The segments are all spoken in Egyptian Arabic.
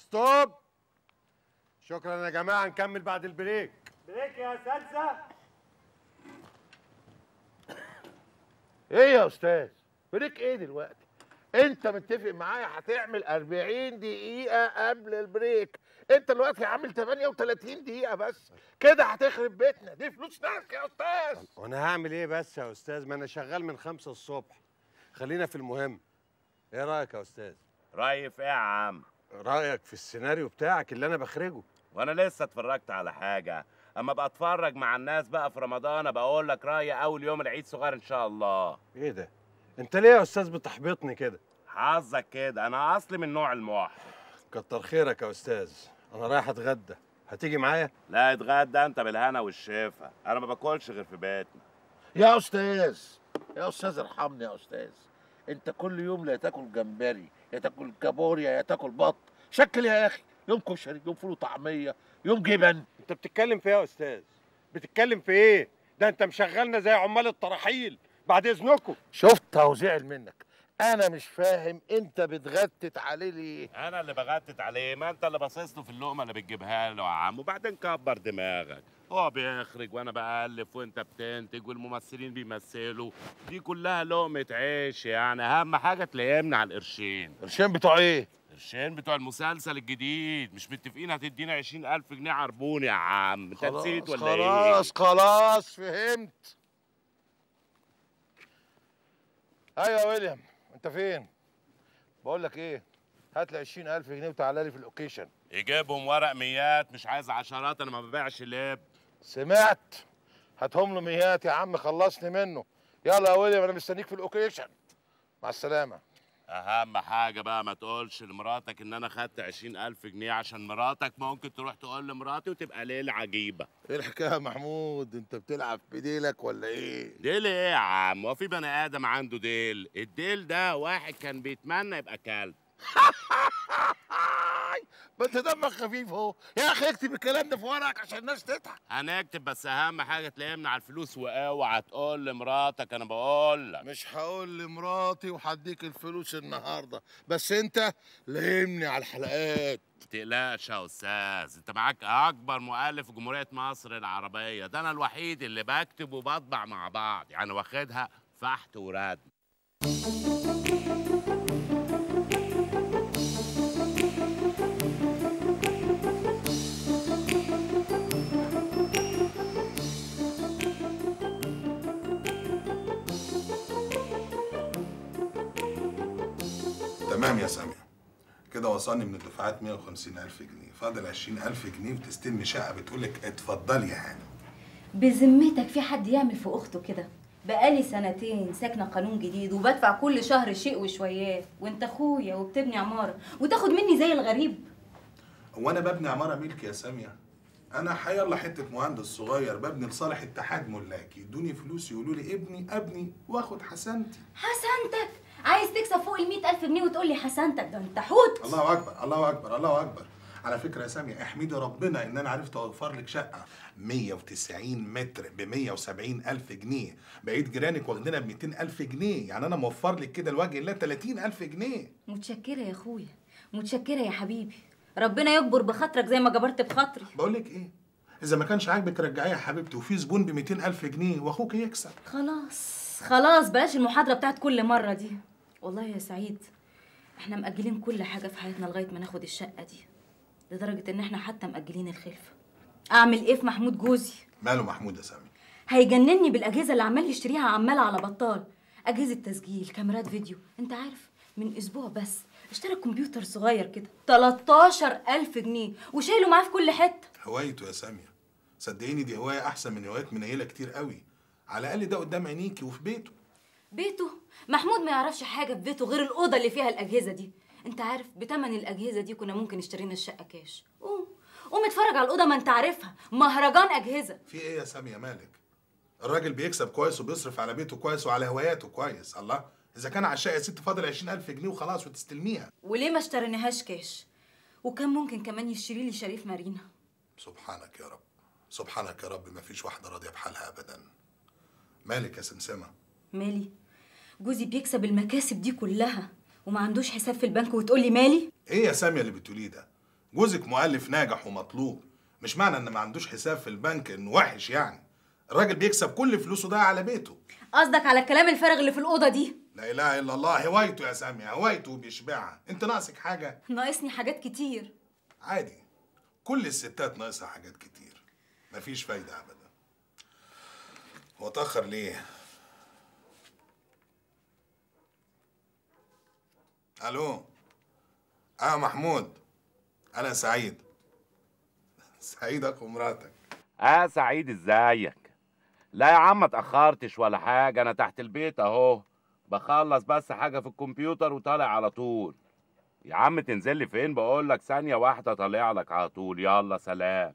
ستوب شكرا يا جماعه نكمل بعد البريك بريك يا اساتذه ايه يا استاذ بريك ايه دلوقتي انت متفق معايا هتعمل 40 دقيقة قبل البريك انت دلوقتي عامل 38 دقيقة بس كده هتخرب بيتنا دي فلوس ناس يا استاذ وانا هعمل ايه بس يا استاذ ما انا شغال من خمسة الصبح خلينا في المهم ايه رايك يا استاذ رأيي في ايه يا عم رايك في السيناريو بتاعك اللي انا بخرجه وانا لسه اتفرجت على حاجه اما ابقى اتفرج مع الناس بقى في رمضان بقول لك رايي اول يوم العيد صغير ان شاء الله ايه ده انت ليه يا استاذ بتحبطني كده حظك كده انا اصلي من نوع الموحد كتر خيرك يا استاذ انا رايح اتغدى هتيجي معايا لا اتغدى انت بالهنا والشفا انا ما باكلش غير في بيتنا يا استاذ يا استاذ ارحمني يا استاذ انت كل يوم لا تاكل جمبري يا تاكل كابوريا يا تاكل بط شكل يا اخي يوم كشري يوم فول وطعميه يوم جبن انت بتتكلم في ايه يا استاذ بتتكلم في ايه ده انت مشغلنا زي عمال الطراحيل بعد اذنكم شفت اهو زعل منك انا مش فاهم انت بتغتت عليه ليه انا اللي بغتت عليه ما انت اللي باصص له في اللقمه اللي بتجيبها له يا عم وبعدين كبر دماغك هو بيخرج وانا بالف وانت بتنتج والممثلين بيمثلوا دي كلها لقمه عيش يعني اهم حاجه تلاقينا على القرشين القرشين بتوع ايه القرشين بتوع المسلسل الجديد مش متفقين هتدينا 20000 جنيه عربون يا عم انت نسيت ولا ايه خلاص خلاص فهمت ايوه يا ويليام انت فين بقول لك ايه هات لي 20000 جنيه وتعالى لي في اللوكيشن يجيبهم ورق ميات مش عايز عشرات انا ما ببيعش لب سمعت هاتهم له ميات يا عم خلصني منه يلا يا ويليام انا مستنيك في اللوكيشن مع السلامه اهم حاجه بقى ما تقولش لمراتك ان انا خدت 20000 جنيه عشان مراتك ممكن تروح تقول لمراتي وتبقى ليله عجيبه ايه الحكايه يا محمود انت بتلعب بديلك ولا ايه ديل ايه يا عم هو في بني ادم عنده ديل الديل ده واحد كان بيتمنى يبقى كلب ما انت دمك خفيف اهو يا اخي اكتب الكلام ده في ورقك عشان الناس تضحك هنكتب بس اهم حاجه تلاقينا على الفلوس واوعى تقول لمراتك انا بقول لك مش هقول لمراتي وهديك الفلوس النهارده بس انت لهمني على الحلقات تقلقش يا استاذ انت معاك اكبر مؤلف في جمهوريه مصر العربيه ده انا الوحيد اللي بكتب وبطبع مع بعض يعني واخدها فحت وردم تمام يا سامية كده وصلني من الدفعات 150 ألف جنيه فاضل 20 ألف جنيه وتستلمي شقة بتقولك اتفضلي يا هانم بذمتك في حد يعمل في اخته كده بقالي سنتين ساكنه قانون جديد وبدفع كل شهر شيء وشويات وانت اخويا وبتبني عماره وتاخد مني زي الغريب هو أنا ببني عمارة ملك يا سامية أنا حيالله حتة مهندس صغير ببني لصالح اتحاد ملاكي يدوني فلوس يقولوا لي ابني أبني وآخد حسنتي حسنتك عايز تكسب فوق ال ألف جنيه وتقول لي حسنتك ده انت حوت الله أكبر الله أكبر الله أكبر على فكرة يا سامية احمدي ربنا إن أنا عرفت أوفر لك شقة 190 متر ب 170 ألف جنيه بقيت جيرانك واخدينها ب 200 ألف جنيه يعني أنا موفر لك كده لوجه الله 30 ألف جنيه متشكره يا اخويا متشكره يا حبيبي ربنا يكبر بخاطرك زي ما جبرت بخاطري بقول لك إيه إذا ما كانش عاجبك رجعيه يا حبيبتي وفي زبون ب 200 ألف جنيه وأخوك يكسب خلاص خلاص بلاش المحاضره بتاعت كل مره دي والله يا سعيد احنا مأجلين كل حاجه في حياتنا لغايه ما ناخد الشقه دي لدرجه ان احنا حتى مأجلين الخلفه اعمل ايه في محمود جوزي ماله محمود يا سامي هيجنني بالاجهزه اللي عمال يشتريها عمال على بطال اجهزه تسجيل كاميرات فيديو انت عارف من اسبوع بس اشترى كمبيوتر صغير كده 13000 جنيه وشايله معاه في كل حته هوايته يا سامية صدقيني دي هواية أحسن من هوايات منيلة كتير قوي على الأقل ده قدام عينيكي وفي بيته بيته محمود ما يعرفش حاجه في بيته غير الاوضه اللي فيها الاجهزه دي انت عارف بتمن الاجهزه دي كنا ممكن اشترينا الشقه كاش قوم قوم اتفرج على الاوضه ما انت عارفها مهرجان اجهزه في إيه يا سامية مالك الراجل بيكسب كويس وبيصرف على بيته كويس وعلى هواياته كويس الله إذا كان على الشقة يا ست فاضل 20000 جنيه وخلاص وتستلميها وليه ما اشتريناهاش كاش وكان ممكن كمان يشتري لي شريف مارينا سبحانك يا رب سبحانك يا رب ما فيش واحدة راضية بحالها أبدا مالك يا سمسمة مالي جوزي بيكسب المكاسب دي كلها وما عندوش حساب في البنك وتقول لي مالي إيه يا سامية اللي بتقوليه ده جوزك مؤلف ناجح ومطلوب مش معنى ان ما عندوش حساب في البنك انه وحش يعني الراجل بيكسب كل فلوسه ده على بيته قصدك على الكلام الفارغ اللي في الاوضه دي لا اله الا الله هوايته يا سامية هوايته بيشبعها انت ناقصك حاجة ناقصني حاجات كتير عادي كل الستات ناقصها حاجات كتير مفيش فايدة ابدا هو اتأخر ليه الو اه محمود انا سعيد سعيد اخو مراتك اه سعيد ازيك لا يا عم ما اتاخرتش ولا حاجه انا تحت البيت اهو بخلص بس حاجه في الكمبيوتر وطالع على طول يا عم تنزل لي فين بقول لك ثانيه واحده طالع لك على طول يلا سلام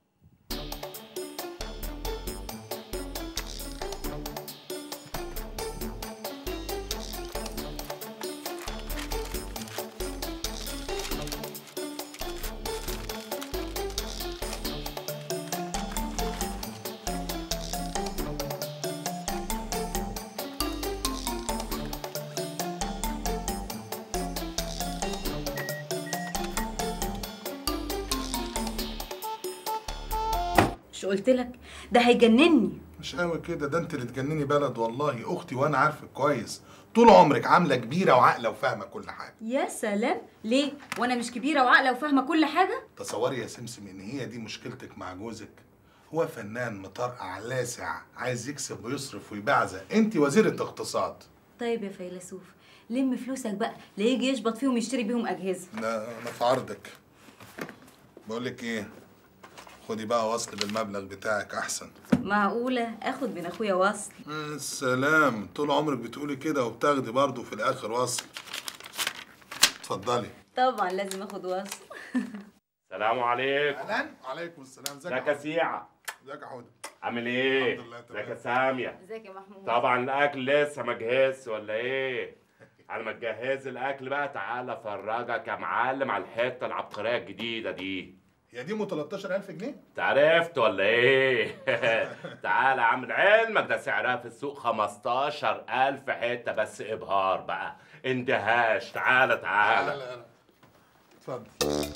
مش قلت لك ده هيجنني مش قوي كده ده انت اللي تجنني بلد والله اختي وانا عارفك كويس طول عمرك عامله كبيره وعاقله وفاهمه كل حاجه يا سلام ليه وانا مش كبيره وعاقله وفاهمه كل حاجه تصوري يا سمسم ان هي دي مشكلتك مع جوزك هو فنان مطرقع لاسع عايز يكسب ويصرف ويبعزق انت وزيره اقتصاد طيب يا فيلسوف لم فلوسك بقى لا يجي يشبط فيهم يشتري بيهم اجهزه لا انا في عرضك بقول لك ايه خدي بقى وصل بالمبلغ بتاعك احسن معقوله اخد من اخويا وصل السلام طول عمرك بتقولي كده وبتاخدي برضه في الاخر وصل اتفضلي طبعا لازم اخد وصل سلام عليكم اهلا وعليكم السلام ازيك ازيك يا سيعه ازيك يا حوده عامل ايه الحمد لله تمام. ازيك يا ساميه ازيك يا محمود طبعا الاكل لسه ما جهزش ولا ايه على ما تجهز الاكل بقى تعالى افرجك يا معلم على الحته العبقريه الجديده دي هي دي ام 13000 جنيه انت عرفت ولا ايه تعالى يا عم علمك ده سعرها في السوق 15000 حته بس ابهار بقى اندهاش تعالى تعالى لا لا اتفضل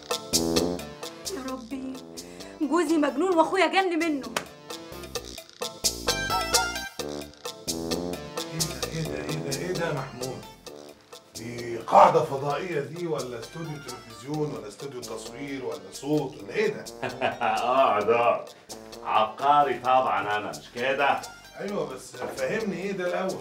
يا ربي جوزي مجنون واخويا جن منه ايه ده ايه ده ايه ده ايه ده يا محمود دي قاعدة فضائية دي ولا استوديو تلفزيون ولا استوديو تصوير ولا صوت ولا ايه ده؟ اه ده عبقري طبعا انا مش كده ايوه بس فهمني ايه ده الاول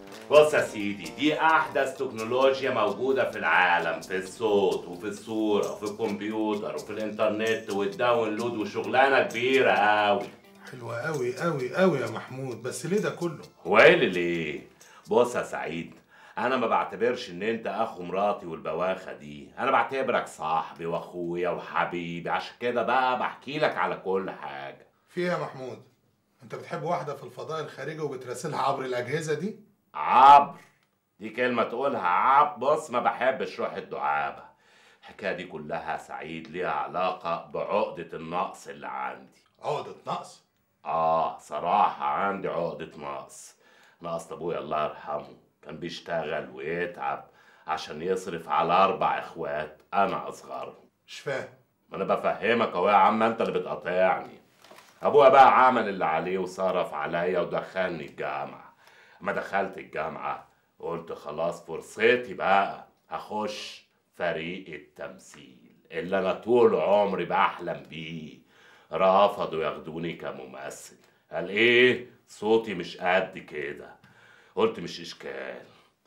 بص يا سيدي دي احدث تكنولوجيا موجوده في العالم في الصوت وفي الصوره وفي الكمبيوتر وفي الانترنت والداونلود وشغلانه كبيره قوي حلوة قوي قوي قوي يا محمود بس ليه ده كله؟ هو ايه اللي ليه بص يا سعيد انا ما بعتبرش ان انت اخو مراتي والبواخه دي انا بعتبرك صاحبي واخويا وحبيبي عشان كده بقى بحكي لك على كل حاجه في ايه يا محمود؟ انت بتحب واحدة في الفضاء الخارجي وبتراسلها عبر الأجهزة دي؟ عبر دي كلمة تقولها عب بص ما بحبش روح الدعابة الحكاية دي كلها سعيد ليها علاقة بعقدة النقص اللي عندي عقدة نقص آه صراحة عندي عقدة نقص نقص أبويا الله يرحمه كان بيشتغل ويتعب عشان يصرف على أربع إخوات أنا أصغرهم مش فاهم ما أنا بفهمك أهو يا عم أنت اللي بتقاطعني أبويا بقى عمل اللي عليه وصرف عليا ودخلني الجامعة ما دخلت الجامعة قلت خلاص فرصتي بقى هخش فريق التمثيل اللي أنا طول عمري بحلم بيه رفضوا ياخدوني كممثل قال إيه صوتي مش قد كده قلت مش إشكال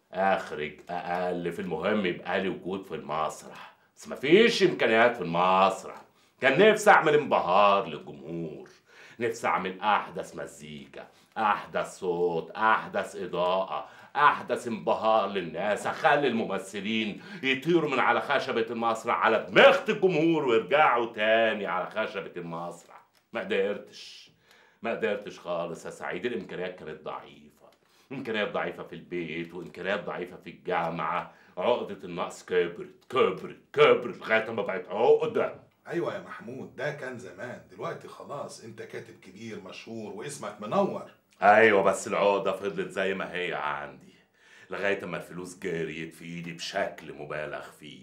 أخرج أقل المهم يبقى لي وجود في المسرح بس مفيش إمكانيات في المسرح كان نفسي أعمل انبهار للجمهور نفسي أعمل أحدث مزيكا أحدث صوت أحدث إضاءة أحدث انبهار للناس أخلي الممثلين يطيروا من على خشبة المسرح على دماغة الجمهور ويرجعوا تاني على خشبة المسرح ما قدرتش ما قدرتش خالص يا سعيد الإمكانيات كانت ضعيفة إمكانيات ضعيفة في البيت وإمكانيات ضعيفة في الجامعة عقدة النقص كبرت كبرت كبرت لغاية ما بقت عقدة ايوه يا محمود ده كان زمان دلوقتي خلاص انت كاتب كبير مشهور واسمك منور ايوه بس العقده فضلت زي ما هي عندي لغايه ما الفلوس جريت في ايدي بشكل مبالغ فيه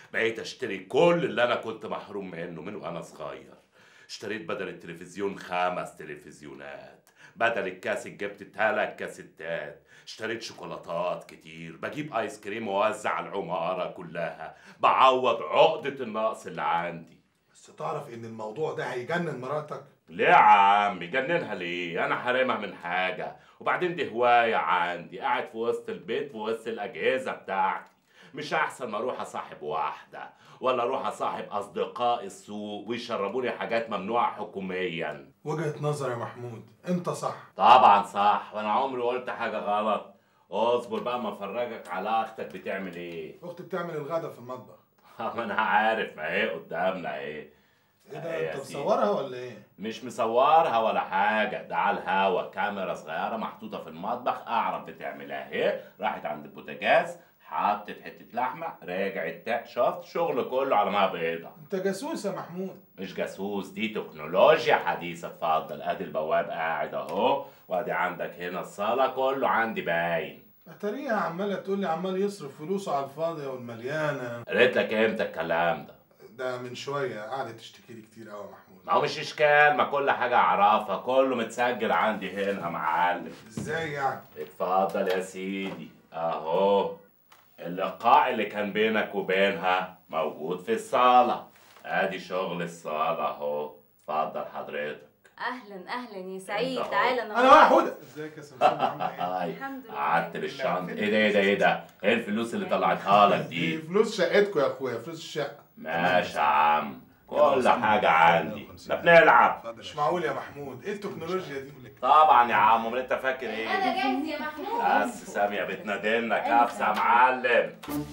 بقيت اشتري كل اللي انا كنت محروم منه من وانا صغير اشتريت بدل التلفزيون خمس تلفزيونات بدل الكاسيت جبت تلات كاسيتات اشتريت شوكولاتات كتير بجيب ايس كريم واوزع على العمارة كلها بعوض عقدة النقص اللي عندي بس تعرف ان الموضوع ده هيجنن مراتك ليه يا عم جننها ليه انا حارمها من حاجة وبعدين دي هواية عندي قاعد في وسط البيت في وسط الاجهزة بتاعتي مش احسن ما اروح اصاحب واحدة ولا اروح اصاحب اصدقاء السوق ويشربوني حاجات ممنوعة حكوميا وجهة نظر يا محمود انت صح طبعا صح وانا عمري قلت حاجة غلط اصبر بقى ما افرجك على اختك بتعمل ايه اختي بتعمل الغدا في المطبخ ما انا عارف ما هي قدامنا ايه ايه أيوة ده يا انت سيدي. مصورها ولا ايه مش مصورها ولا حاجة ده على الهوا كاميرا صغيرة محطوطة في المطبخ أعرف بتعملها اهي راحت عند البوتاجاز حطت حتة لحمة رجعت تا- شفت شغل كله على ما بيضة انت جاسوس يا محمود مش جاسوس دي تكنولوجيا حديثة اتفضل ادي البواب قاعد اهو وادي عندك هنا الصالة كله عندي باين اتاريها عماله تقول لي عمال يصرف فلوسه على الفاضيه والمليانه قالت لك امتى الكلام ده ده من شويه قعدت تشتكي لي كتير قوي يا محمود ما هو مش اشكال ما كل حاجة اعرفها كله متسجل عندي هنا يا معلم ازاي يعني اتفضل يا سيدي اهو اللقاء اللي كان بينك وبينها موجود في الصالة ادي شغل الصالة اهو اتفضل حضرتك اهلا اهلا يا سعيد أهو. تعالى انا بقى حوده ازيك يا سمسم عامله ايه هاي الحمد لله. قعدت بالشنطة ايه ده ايه ده ايه ده ايه الفلوس اللي طلعتها لك دي دي فلوس شقتكم يا اخويا فلوس الشقه ماشي يا عم كل حاجة عندي احنا بنلعب مش معقول يا محمود ايه التكنولوجيا دي طبعا يا عم امال انت فاكر ايه جاهز يا محمود بس سامية بتنادلنا كبسة يا معلم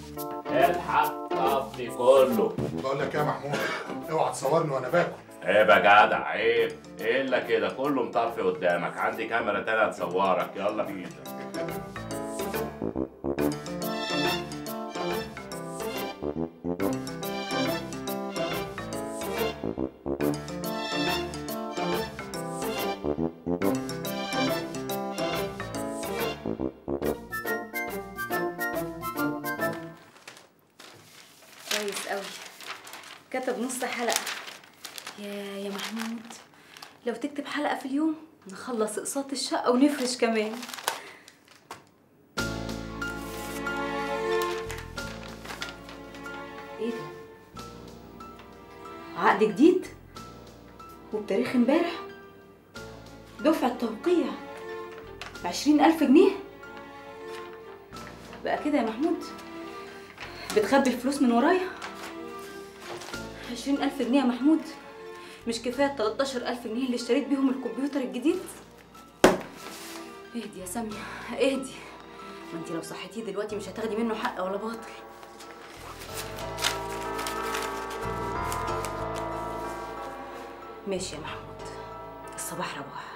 الحق طفي كله بقول لك إيه يا محمود اوعى تصورني وانا باكل عيب يا جدع عيب الا كده كله مطفي قدامك عندي كاميرا تانية تصورك يلا بينا كويس قوي كتب نص حلقة يا يا محمود لو تكتب حلقة في اليوم نخلص اقساط الشقة ونفرش كمان ايه ده؟ عقد جديد وبتاريخ امبارح دفعة توقيع بعشرين ألف جنيه بقى كده يا محمود بتخبي الفلوس من ورايا عشرين ألف جنيه يا محمود مش كفاية التلاتاشر ألف جنيه اللي اشتريت بيهم الكمبيوتر الجديد اهدي يا سامية اهدي ما انتي لو صحيتيه دلوقتي مش هتاخدي منه حق ولا باطل ماشي يا محمود الصباح رباح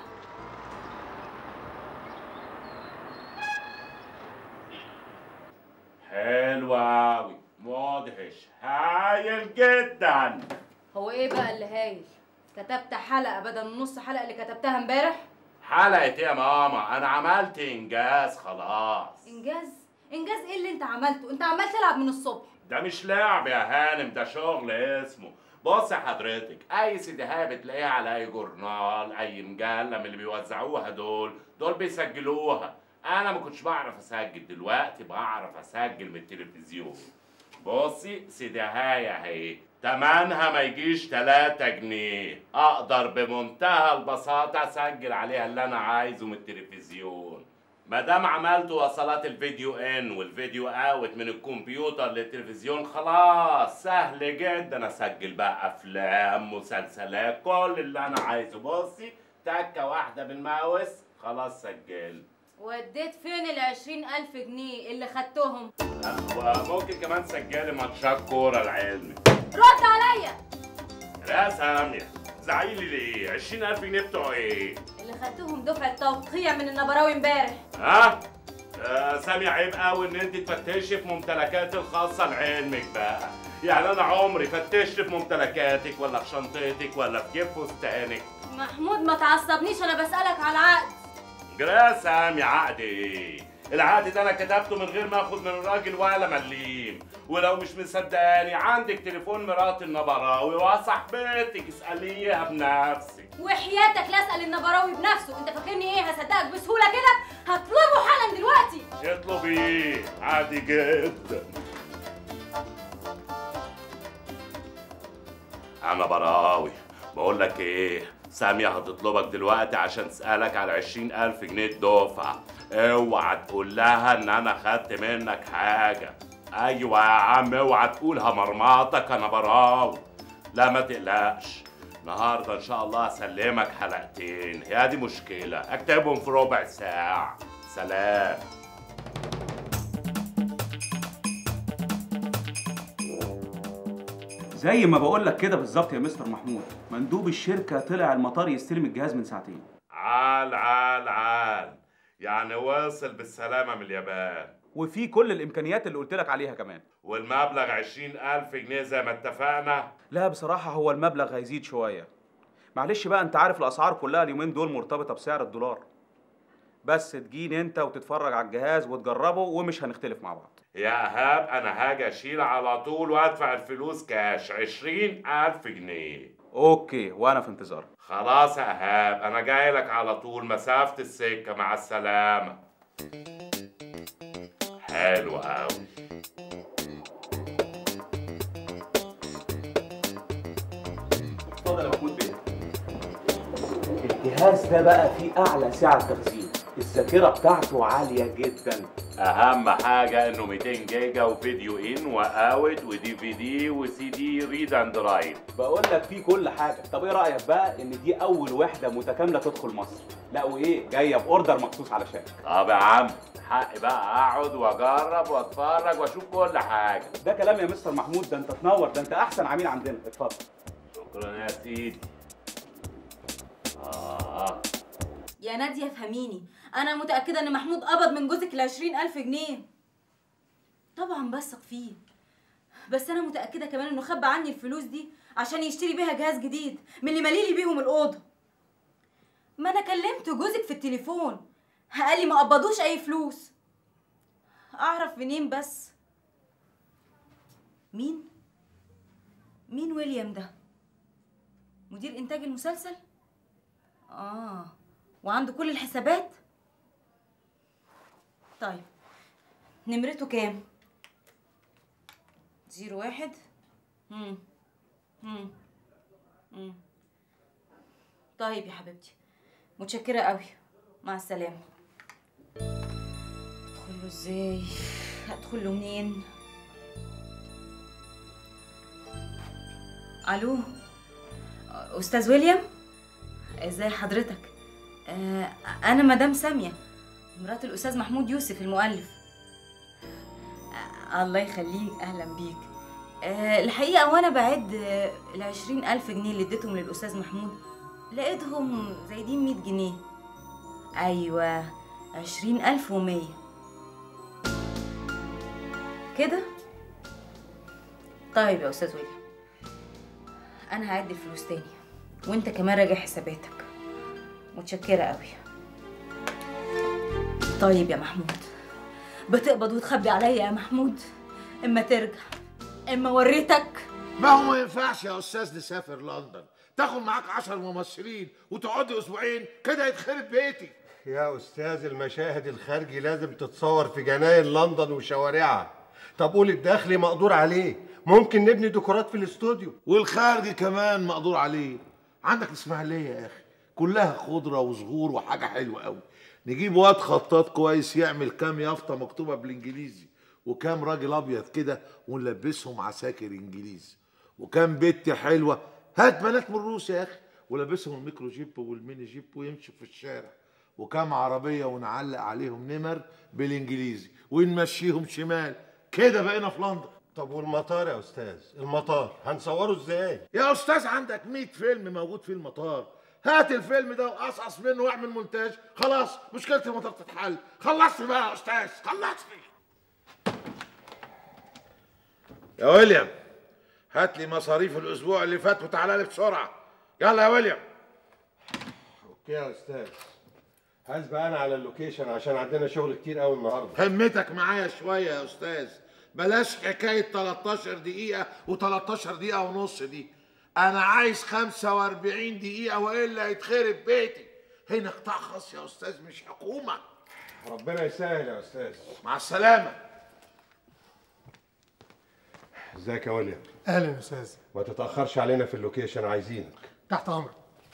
حلو أوي مدهش هايل جدا هو ايه بقى اللي هايل كتبت حلقة بدل النص حلقة اللي كتبتها امبارح حلقة ايه يا ماما انا عملت انجاز خلاص انجاز انجاز ايه اللي انت عملته انت عمال تلعب من الصبح ده مش لعب يا هانم ده شغل اسمه بص يا حضرتك اي سيديهايه بتلاقيها على اي جورنال اي مجله من اللي بيوزعوها دول دول بيسجلوها انا ما كنتش بعرف اسجل دلوقتي بعرف اسجل من التلفزيون بصي سيديهايه اهي تمنها ما يجيش 3 جنيه اقدر بمنتهى البساطه اسجل عليها اللي انا عايزه من التلفزيون ما دام عملت وصلات الفيديو ان والفيديو اوت من الكمبيوتر للتلفزيون خلاص سهل جدا اسجل بقى افلام مسلسلات كل اللي انا عايزه بصي تكه واحده بالماوس خلاص سجلت وديت فين ال ألف جنيه اللي خدتهم وممكن كمان تسجلي ماتشات كوره العلمي رد عليا لا سامية زعيلي ليه 20000 جنيه بتوع ايه اللي خدتهم دفعة توقيع من النبراوي امبارح ها آه سامية عيب قوي ان انت تفتشي في ممتلكاتي الخاصة لعلمك بقى يعني انا عمري فتشت في ممتلكاتك ولا في شنطتك ولا في جيب فستانك محمود ما تعصبنيش انا بسألك على العقد جرا سامي عقد ايه العقد ده انا كتبته من غير ما اخد من الراجل ولا مليم ولو مش مصدقاني عندك تليفون مرات النبراوي وصاحبتك اساليها بنفسك وحياتك لا اسال النبراوي بنفسه انت فاكرني ايه هصدقك بسهوله كده هطلبه حالا دلوقتي اطلبيه عادي جدا انا براوي بقول لك ايه سامية هتطلبك دلوقتي عشان تسألك على عشرين ألف جنيه الدفعة اوعى تقول لها ان انا خدت منك حاجة ايوه يا عم اوعى تقولها مرمطك انا براوي لا ما تقلقش النهارده ان شاء الله اسلمك حلقتين هي دي مشكلة اكتبهم في ربع ساعة سلام زي ما بقول لك كده بالظبط يا مستر محمود مندوب الشركه طلع المطار يستلم الجهاز من ساعتين عال عال عال يعني وصل بالسلامة من اليابان وفي كل الامكانيات اللي قلت لك عليها كمان والمبلغ عشرين ألف جنيه زي ما اتفقنا لا بصراحه هو المبلغ هيزيد شويه معلش بقى انت عارف الاسعار كلها اليومين دول مرتبطه بسعر الدولار بس تجيني انت وتتفرج على الجهاز وتجربه ومش هنختلف مع بعض يا إيهاب أنا هاجي أشيل على طول وأدفع الفلوس كاش عشرين ألف جنيه اوكي وانا في انتظارك خلاص يا إيهاب أنا جاي لك على طول مسافة السكة مع السلامة حلو أوي اتفضل يا محمود بيه الجهاز ده بقى فيه اعلى سعه تخزين الذاكره بتاعته عاليه جدا أهم حاجة إنه 200 جيجا وفيديو إن وأوت ودي في دي وسي دي ريد أند رايت بقول لك فيه كل حاجه طب ايه رايك بقى ان دي اول وحده متكامله تدخل مصر لا وايه جايه باوردر مخصوص علشان طب يا عم حقي بقى أقعد وأجرب وأتفرج وأشوف كل حاجة ده كلام يا مستر محمود ده انت تنور ده انت احسن عميل عندنا اتفضل شكرا يا سيدي آه يا ناديه فهميني انا متاكده ان محمود قبض من جوزك ال ألف جنيه طبعا بثق فيه بس انا متاكده كمان انه خبى عني الفلوس دي عشان يشتري بيها جهاز جديد من اللي ماليلي بيهم الاوضه ما انا كلمت جوزك في التليفون قال لي ما قبضوش اي فلوس اعرف منين بس مين مين ويليام ده مدير انتاج المسلسل اه وعنده كل الحسابات طيب نمرته كام زيرو واحد مم. مم. مم. طيب يا حبيبتي متشكرة قوي مع السلامة ادخله ازاي ادخله منين الو استاذ ويليام ازاي حضرتك آه انا مدام ساميه مرات الاستاذ محمود يوسف المؤلف آه الله يخليك اهلا بيك آه الحقيقه وانا بعد آه العشرين الف جنيه اللي اديتهم للاستاذ محمود لقيتهم زايدين مية جنيه ايوه عشرين الف ومية كده طيب يا استاذ ويليام انا هعد الفلوس تاني وانت كمان راجع حساباتك متشكرة قوي طيب يا محمود بتقبض وتخبي عليا يا محمود اما ترجع اما وريتك ما هو ما ينفعش يا استاذ نسافر لندن تاخد معاك عشر ممثلين وتقعدي اسبوعين كده يتخرب بيتي يا استاذ المشاهد الخارجي لازم تتصور في جناين لندن وشوارعها طب قول الداخلي مقدور عليه ممكن نبني ديكورات في الاستوديو والخارجي كمان مقدور عليه عندك الاسماعيليه يا اخي كلها خضره وزهور وحاجه حلوه قوي نجيب واد خطاط كويس يعمل كام يافطه مكتوبه بالانجليزي وكام راجل ابيض كده ونلبسهم عساكر انجليزي وكام بنت حلوه هات بنات من روسيا يا اخي ولبسهم الميكرو جيب والميني جيب ويمشوا في الشارع وكام عربيه ونعلق عليهم نمر بالانجليزي ونمشيهم شمال كده بقينا في لندن طب والمطار يا استاذ المطار هنصوره ازاي يا استاذ عندك 100 فيلم موجود في المطار هات الفيلم ده وقصقص منه واعمل مونتاج خلاص مشكله المطار تتحل خلصت بقى يا استاذ خلصت يا ويليام هات لي مصاريف الاسبوع اللي فات وتعالى لي بسرعه يلا يا ويليام اوكي يا استاذ حاسب انا على اللوكيشن عشان عندنا شغل كتير قوي النهارده همتك معايا شويه يا استاذ بلاش حكايه 13 دقيقه و13 دقيقه ونص دي انا عايز 45 دقيقه والا هيتخرب بيتي هنا قطاع خاص يا استاذ مش حكومه ربنا يسهل يا استاذ مع السلامه ازيك يا وليم اهلا يا استاذ ما تتاخرش علينا في اللوكيشن عايزينك تحت امرك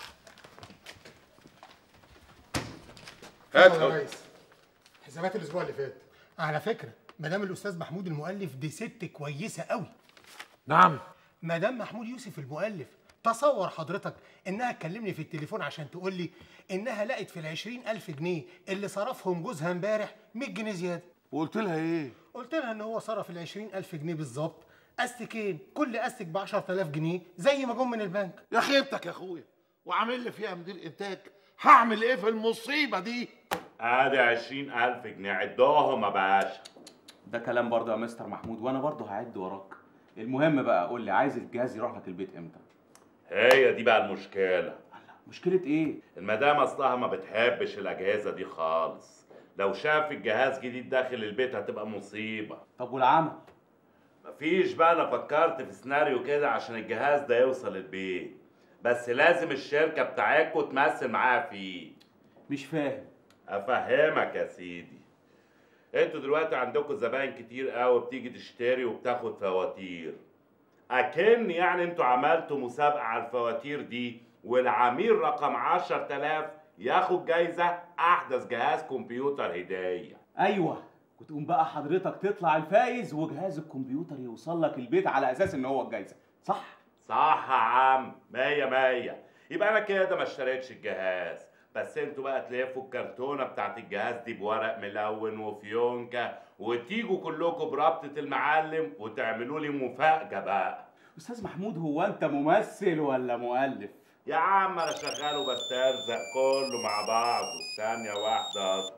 هات اتفضل يا ريس حسابات الاسبوع اللي فات على فكره مدام الاستاذ محمود المؤلف دي ست كويسه قوي نعم مدام محمود يوسف المؤلف تصور حضرتك انها تكلمني في التليفون عشان تقول لي انها لقت في العشرين الف جنيه اللي صرفهم جوزها امبارح 100 جنيه زياده وقلت لها ايه قلت لها ان هو صرف ال 20000 جنيه بالظبط استكين كل استك ب 10000 جنيه زي ما جم من البنك يا خيبتك يا اخويا وعامل لي فيها مدير انتاج هعمل ايه في المصيبه دي ادي عشرين الف جنيه عدوهم يا باشا ده كلام برضه يا مستر محمود وانا برضه هعد وراك المهم بقى قول لي عايز الجهاز يروح لك البيت امتى هي دي بقى المشكله مشكله ايه المدام اصلها ما بتحبش الاجهزه دي خالص لو شاف الجهاز جديد داخل البيت هتبقى مصيبه طب والعمل مفيش بقى انا فكرت في سيناريو كده عشان الجهاز ده يوصل البيت بس لازم الشركه بتاعتكم تمثل معاها فيه مش فاهم افهمك يا سيدي انتوا دلوقتي عندكم زباين كتير قوي بتيجي تشتري وبتاخد فواتير اكن يعني انتوا عملتوا مسابقه على الفواتير دي والعميل رقم 10000 ياخد جايزه احدث جهاز كمبيوتر هديه ايوه وتقوم بقى حضرتك تطلع الفايز وجهاز الكمبيوتر يوصل لك البيت على اساس ان هو الجايزه صح صح يا عم مية مية يبقى انا كده ما اشتريتش الجهاز بس انتوا بقى تلفوا الكرتونه بتاعت الجهاز دي بورق ملون وفيونكه وتيجوا كلكم بربطه المعلم وتعملوا لي مفاجاه بقى استاذ محمود هو انت ممثل ولا مؤلف يا عم انا شغال وبسترزق كله مع بعضه ثانيه واحده اصبر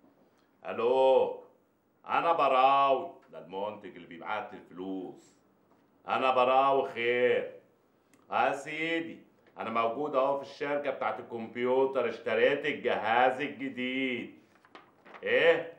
الو انا براوي ده المنتج اللي بيبعت لي الفلوس انا براوي خير اه سيدي انا موجود اهو في الشركه بتاعت الكمبيوتر اشتريت الجهاز الجديد ايه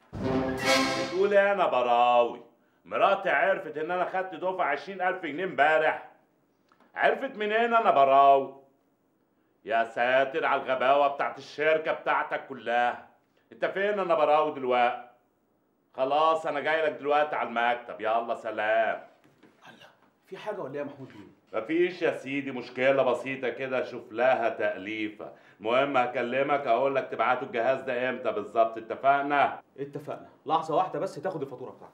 بتقول ايه انا براوي مراتي عرفت ان انا خدت دفعه عشرين الف جنيه امبارح عرفت منين انا براوي يا ساتر على الغباوه بتاعت الشركه بتاعتك كلها انت فين انا براوي دلوقتي خلاص انا جاي لك دلوقتي على المكتب يلا سلام في حاجه ولا ايه يا محمود بيه مفيش يا سيدي مشكلة بسيطة كده شوف لها تأليفة المهم هكلمك اقول لك تبعتوا الجهاز ده امتى بالظبط اتفقنا اتفقنا لحظه واحده بس تاخد الفاتوره بتاعتك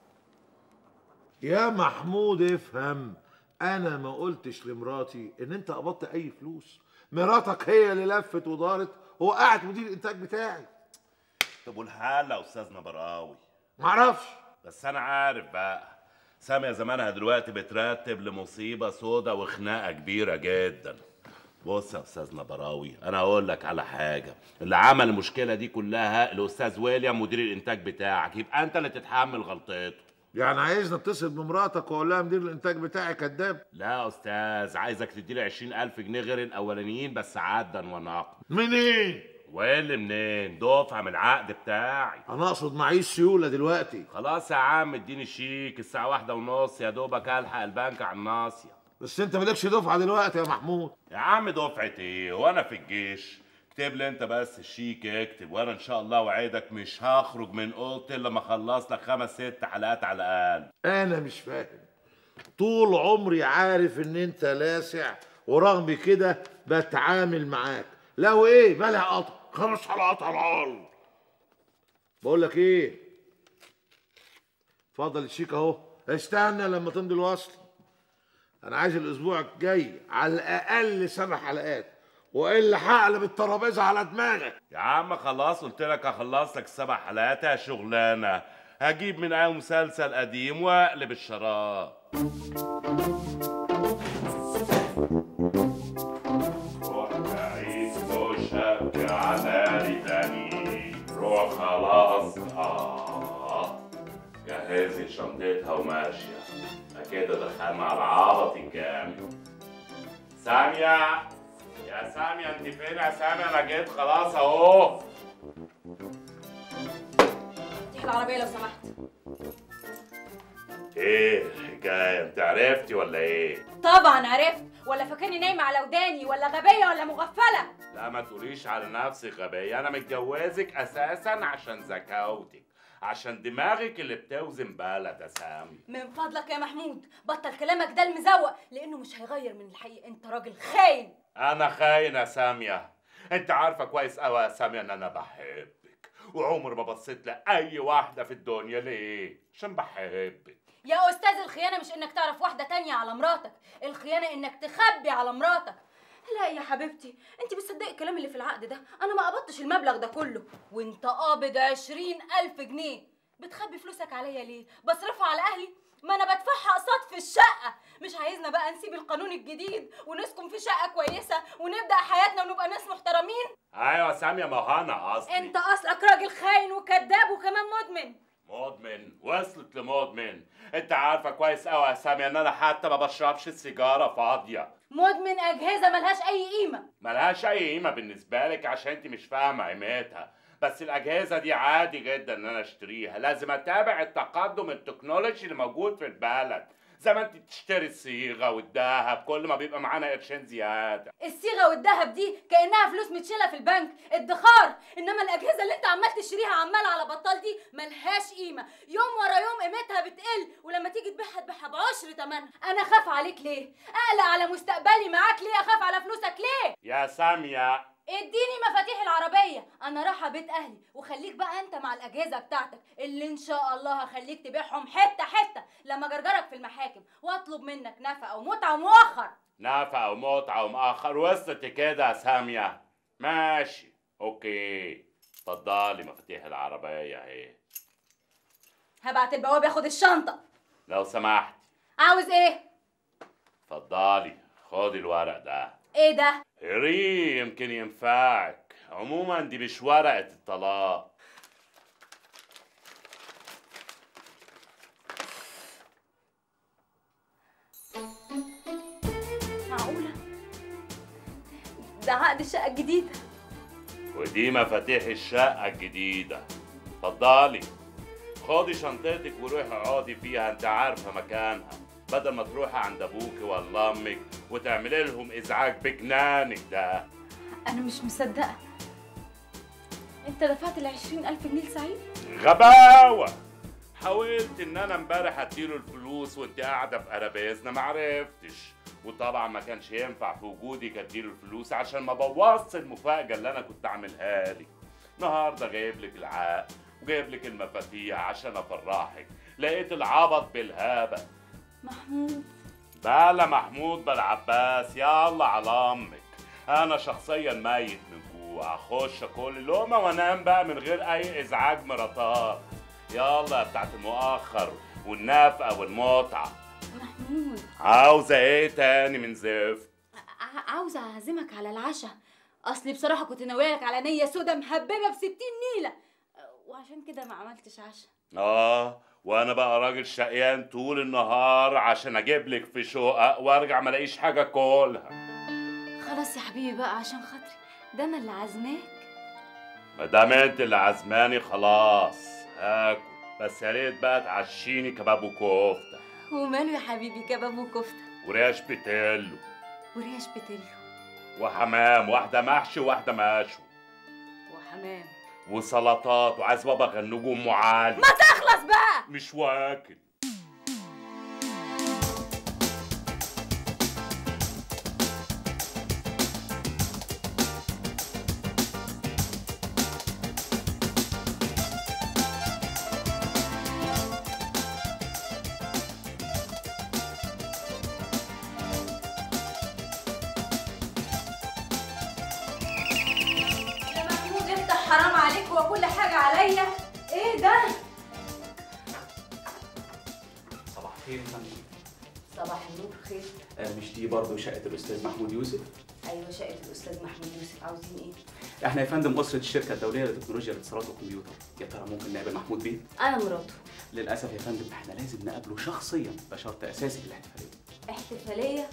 يا محمود افهم انا ما قلتش لمراتي ان انت قبضت اي فلوس مراتك هي اللي لفت ودارت هو قاعد مدير الانتاج بتاعي طب والحالة يا استاذنا براوي معرفش بس انا عارف بقى سامية زمانها دلوقتي بترتب لمصيبة سودا وخناقة كبيرة جدا بص يا استاذنا براوي انا هقول لك على حاجه اللي عمل المشكله دي كلها الاستاذ ويليام مدير الانتاج بتاعك يبقى انت اللي تتحمل غلطته يعني عايزني اتصل بمراتك واقول لها مدير الانتاج بتاعي كذاب لا يا استاذ عايزك تديلي عشرين الف جنيه غير الاولانيين بس عدا ونقد منين واللي منين دفعه من العقد بتاعي انا اقصد معيش سيوله دلوقتي خلاص يا عم اديني شيك الساعه واحدة ونص يا دوبك الحق البنك على الناصيه بس انت مالكش دفعه دلوقتي يا محمود يا عم دفعة ايه وانا في الجيش اكتب لي انت بس الشيك اكتب وانا ان شاء الله وعدك مش هخرج من اوضتي الا لما اخلص لك خمس ست حلقات على الاقل انا مش فاهم طول عمري عارف ان انت لاسع ورغم كده بتعامل معاك لو ايه بلا قطع خمس حلقات على الاقل بقول لك ايه اتفضل الشيك اهو استنى لما تمضي الوصل انا عايز الاسبوع الجاي على الاقل سبع حلقات والا هقلب الترابيزه على دماغك يا عم خلاص قلت لك هخلص لك السبع حلقات يا شغلانه هجيب من اي مسلسل قديم واقلب الشراب روح بعيد وشك على تاني روح خلاص اه جهزت شنطتها وماشيه كده دخلنا على العبط الجامد سامية يا سامية انت فين يا سامية انا جيت خلاص اهو العربيه لو سمحت ايه الحكايه انت عرفتي ولا ايه طبعا عرفت ولا فاكرني نايمه على وداني ولا غبيه ولا مغفله لا ما تقوليش على نفسك غبية أنا متجوزك أساسا عشان زكاوتك عشان دماغك اللي بتوزن بلد يا سامي من فضلك يا محمود بطل كلامك ده المزوق لانه مش هيغير من الحقيقه انت راجل خاين أنا خاين يا سامية أنت عارفة كويس أوي يا سامية إن أنا بحبك وعمر ما بصيت لأي واحدة في الدنيا ليه؟ عشان بحبك يا استاذ الخيانه مش انك تعرف واحده تانية على مراتك الخيانه انك تخبي على مراتك لا يا حبيبتي انت بتصدقي الكلام اللي في العقد ده انا ما قبضتش المبلغ ده كله وانت قابض عشرين الف جنيه بتخبي فلوسك عليا ليه بصرفها على اهلي ما انا بدفعها اقساط في الشقه مش عايزنا بقى نسيب القانون الجديد ونسكن في شقه كويسه ونبدا حياتنا ونبقى ناس محترمين أيوة يا سامية ما هو أنا قصدي انت اصلك راجل خاين وكذاب وكمان مدمن مدمن وصلت لمدمن أنت عارفة كويس أوي يا سامية إن أنا حتى ما بشربش السيجارة فاضية مدمن اجهزه ملهاش اي قيمه ملهاش اي قيمه بالنسبه لك عشان انت مش فاهمه قيمتها بس الاجهزه دي عادي جدا ان انا اشتريها لازم اتابع التقدم التكنولوجي اللي موجود في البلد زي ما انت تشتري الصيغه والذهب كل ما بيبقى معانا قرشين زياده الصيغه والذهب دي كانها فلوس متشيله في البنك ادخار انما الاجهزه اللي انت عمال تشتريها عمال على بطال دي ملهاش قيمه يوم ورا يوم قيمتها بتقل ولما تيجي تبيعها تبيعها بعشر تمنها انا خاف عليك ليه اقلق على مستقبلي معاك ليه اخاف على فلوسك ليه يا ساميه اديني مفاتيح العربية أنا رايحة بيت أهلي وخليك بقى أنت مع الأجهزة بتاعتك اللي إن شاء الله هخليك تبيعهم حتة حتة لما جرجرك في المحاكم وأطلب منك نفقة ومتعة ومؤخر نفقه ومتعه ومؤخر وصلت كده يا ساميه ماشي اوكي اتفضلي مفاتيح العربيه اهي هبعت البواب ياخد الشنطة لو سمحت عاوز إيه؟ اتفضلي خدي الورق ده إيه ده؟ قريه يمكن ينفعك عموما دي مش ورقة الطلاق معقولة؟ ده عقد الشقة الجديدة ودي مفاتيح الشقة الجديدة اتفضلي خدي شنطتك وروحي اقعدي فيها انت عارفة مكانها بدل ما تروحي عند ابوك ولا امك وتعملي لهم ازعاج بجنانك ده أنا مش مصدقة أنت دفعت العشرين ألف جنيه لسعيد؟ غباوة حاولت ان انا امبارح اديله الفلوس وانت قاعده في قرابيزنا ما عرفتش وطبعا ما كانش ينفع في وجودي اديله الفلوس عشان ما بوظش المفاجاه اللي انا كنت عاملها لك النهارده جايب لك العقد وجايب لك المفاتيح عشان افرحك لقيت العبط بالهبل محمود بلا محمود بلا عباس يلا على امك انا شخصيا ميت من جوع اخش كل لقمه وانام بقى من غير اي ازعاج مراتات يلا يا بتاعت المؤخر والنفقه والمتعه محمود عاوزه ايه تاني من زفت ع- عاوزة أعزمك على العشاء أصلي بصراحة كنت ناوية لك على نية سودا مهببة بستين نيلة وعشان كده ما عملتش عشاء اه وانا بقى راجل شقيان طول النهار عشان اجيب لك في شقق وارجع ما الاقيش حاجه اكلها خلاص يا حبيبي بقى عشان خاطري ده أنا اللي عازماك ما دام انت اللي عزماني خلاص هاكل بس يا ريت بقى تعشيني كباب وكفته وماله يا حبيبي كباب وكفتة وريش بتلو وريش بتلو وحمام واحده محشي وواحده مشوي وحمام وسلطات وعايز بابا غنوج ام علي ما تخلص بقى مش واكل يا محمود افتح حرام عليك وكل حاجة عليا ايه ده؟ صباح الخير يا فندم صباح النور خير آه، مش دي برضه شقه الاستاذ محمود يوسف ايوه شقة الأستاذ محمود يوسف عاوزين ايه؟ احنا يا فندم اسره الشركه الدوليه لتكنولوجيا الاتصالات والكمبيوتر يا ترى ممكن نقابل محمود بيه أنا مراته للاسف يا فندم احنا لازم نقابله شخصيا ده شرط اساسي في الاحتفاليه احتفالية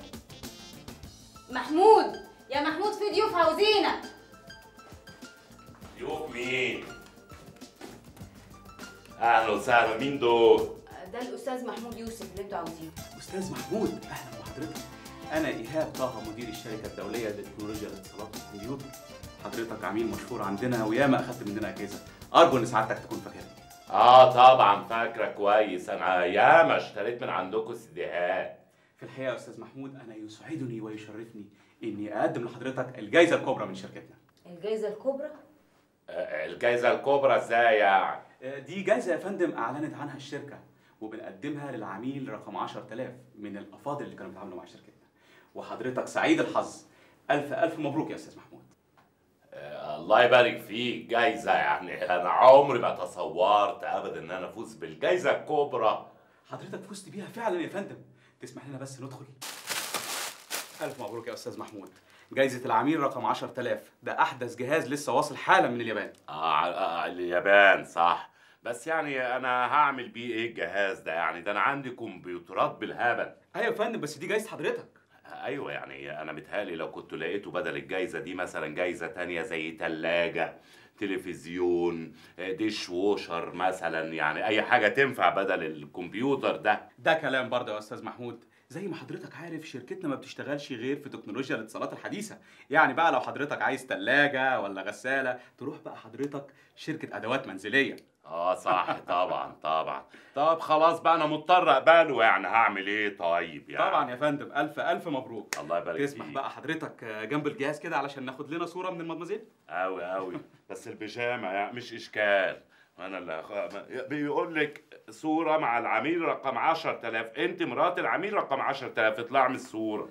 محمود يا محمود في ضيوف عاوزينك ضيوف مين اهلا وسهلا مين دول؟ ده الاستاذ محمود يوسف اللي انتوا عاوزينه استاذ محمود اهلا بحضرتك انا ايهاب طه مدير الشركه الدوليه لتكنولوجيا الاتصالات والكمبيوتر حضرتك عميل مشهور عندنا وياما اخدت مننا اجهزه ارجو ان سعادتك تكون فاكرني اه طبعا فاكره كويس انا ياما اشتريت من عندكم سيديهات في الحقيقه يا استاذ محمود انا يسعدني ويشرفني اني اقدم لحضرتك الجائزه الكبرى من شركتنا الجائزه الكبرى آه، الجايزه الكبرى ازاي يعني؟ آه، دي جائزه يا فندم اعلنت عنها الشركه وبنقدمها للعميل رقم 10000 من الافاضل اللي كانوا بيتعاملوا مع شركتنا وحضرتك سعيد الحظ الف الف مبروك يا استاذ محمود آه، الله يبارك فيك جايزه يعني انا عمري ما تصورت ابدا ان انا افوز بالجايزه الكبرى حضرتك فزت بيها فعلا يا فندم تسمح لنا بس ندخل الف مبروك يا استاذ محمود جائزة العميل رقم 10000 ده أحدث جهاز لسه واصل حالا من اليابان آه, آه اليابان صح بس يعني انا هعمل بيه ايه الجهاز ده يعني ده انا عندي كمبيوترات بالهبل أيوة يا فندم بس دي جائزة حضرتك ايوه يعني انا متهيألي لو كنت لقيته بدل الجايزه دي مثلا جايزه تانية زي تلاجة تلفزيون ديش ووشر مثلا يعني اي حاجه تنفع بدل الكمبيوتر ده ده كلام برضه يا استاذ محمود زي ما حضرتك عارف شركتنا ما بتشتغلش غير في تكنولوجيا الاتصالات الحديثه يعني بقى لو حضرتك عايز ثلاجه ولا غساله تروح بقى حضرتك شركه ادوات منزليه اه صح طبعا طبعا طب خلاص بقى انا مضطر اقبله يعني هعمل ايه طيب يعني طبعا يا فندم الف الف مبروك الله يبارك تسمح فيك. بقى حضرتك جنب الجهاز كده علشان ناخد لنا صوره من المدمزيل قوي قوي بس البيجامه يعني مش اشكال انا اللي أخ- بيقول لك صوره مع العميل رقم 10000 انت مرات العميل رقم 10000 اطلع من الصوره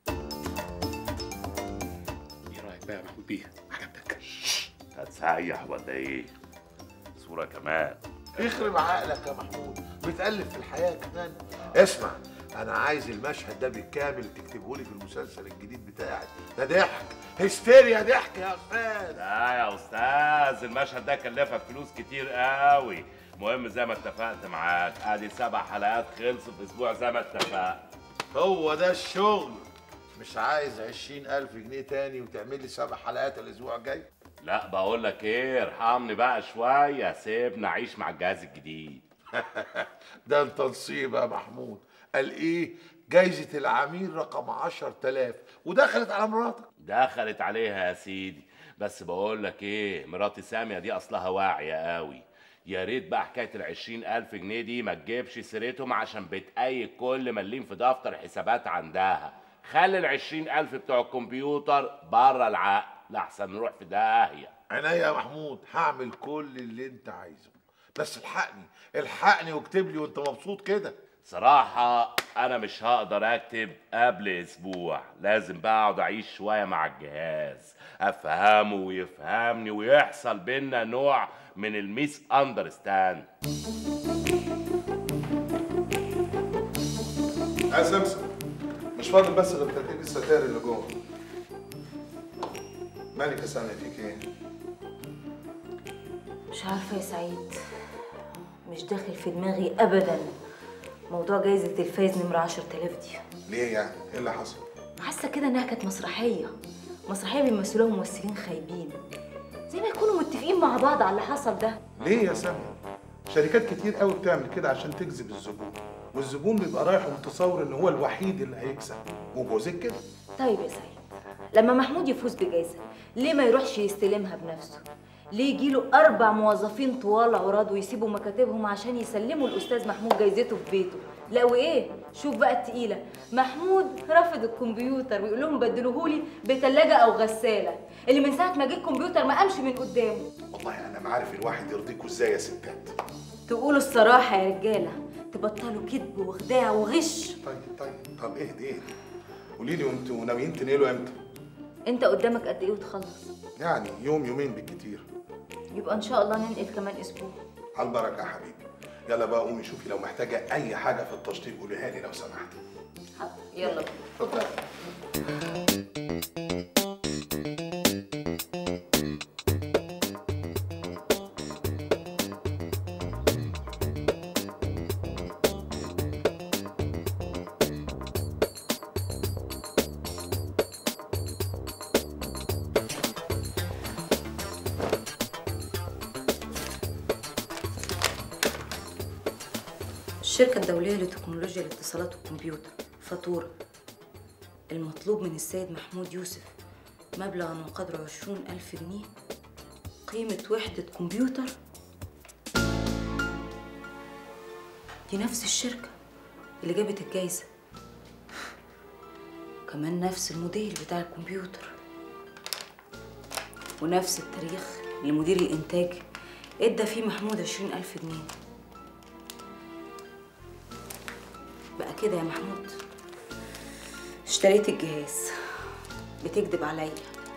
ايه رايك بقى يا محمود بيه عجبتك هتسيح ولا ايه صوره كمان يخرب عقلك يا محمود بتقلب في الحياه كمان اسمع انا عايز المشهد ده بالكامل تكتبه لي في المسلسل الجديد بتاعي ده ضحك هستيريا ضحك يا استاذ لا يا استاذ المشهد ده كلفك فلوس كتير قوي المهم زي ما اتفقت معاك ادي سبع حلقات خلصوا في اسبوع زي ما اتفقت هو ده الشغل مش عايز عشرين ألف جنيه تاني وتعمل لي سبع حلقات الأسبوع الجاي لا بقول لك ايه ارحمني بقى شويه سيبنا اعيش مع الجهاز الجديد ده انت نصيب يا محمود قال ايه جايزة العميل رقم عشر تلاف ودخلت على مراتك دخلت عليها يا سيدي بس بقول لك ايه مراتي ساميه دي اصلها واعيه قوي يا ريت بقى حكايه ال ألف جنيه دي ما تجيبش سيرتهم عشان بتأيد كل مليم في دفتر حسابات عندها خلي ال ألف بتوع الكمبيوتر بره العقل لحسن نروح في داهيه عينيا يا محمود هعمل كل اللي انت عايزه بس الحقني الحقني واكتب لي وانت مبسوط كده صراحة أنا مش هقدر أكتب قبل أسبوع لازم بقى أقعد أعيش شوية مع الجهاز أفهمه ويفهمني ويحصل بينا نوع من الميس أندرستاند يا سمسم مش فاضل بس غير ترتيب الستائر اللي جوه مالك يا سامي فيك ايه؟ مش عارفه يا سعيد مش داخل في دماغي ابدا موضوع جايزه الفايز نمره 10000 دي ليه يعني؟ ايه اللي حصل؟ حاسه كده انها كانت مسرحيه مسرحيه بيمثلوها ممثلين خايبين زي ما يكونوا متفقين مع بعض على اللي حصل ده ليه يا سامي؟ شركات كتير قوي بتعمل كده عشان تجذب الزبون والزبون بيبقى رايح ومتصور ان هو الوحيد اللي هيكسب وجوزك كده طيب يا سعيد لما محمود يفوز بجائزه ليه ما يروحش يستلمها بنفسه ليه يجيله اربع موظفين طوال عراض ويسيبوا مكاتبهم عشان يسلموا الاستاذ محمود جايزته في بيته لا وايه شوف بقى التقيله محمود رفض الكمبيوتر ويقول لهم بدلوهولي بتلاجه او غساله اللي من ساعه ما جه الكمبيوتر ما قامش من قدامه والله انا ما عارف الواحد يرضيكوا ازاي يا ستات تقولوا الصراحه يا رجاله تبطلوا كذب وخداع وغش طيب طيب طب اهدي اهدي قولي لي وانتوا ناويين تنقلوا امتى؟ انت قدامك قد ايه وتخلص يعني يوم يومين بالكتير يبقى ان شاء الله ننقل كمان اسبوع على البركه يا حبيبي يلا بقى قومي شوفي لو محتاجه اي حاجه في التشطيب قوليها لي لو سمحتي حاضر يلا بينا. اتفضلي الشركة الدولية لتكنولوجيا الاتصالات والكمبيوتر فاتورة المطلوب من السيد محمود يوسف مبلغ من قدره عشرون ألف جنيه قيمة وحدة كمبيوتر دي نفس الشركة اللي جابت الجايزة كمان نفس الموديل بتاع الكمبيوتر ونفس التاريخ اللي مدير الإنتاج ادى فيه محمود عشرين ألف جنيه بقى كده يا محمود اشتريت الجهاز بتكذب عليا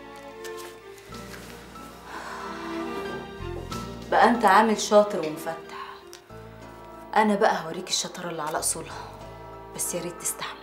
بقى انت عامل شاطر ومفتح انا بقى هوريك الشطاره اللي على اصولها بس يا ريت تستحمل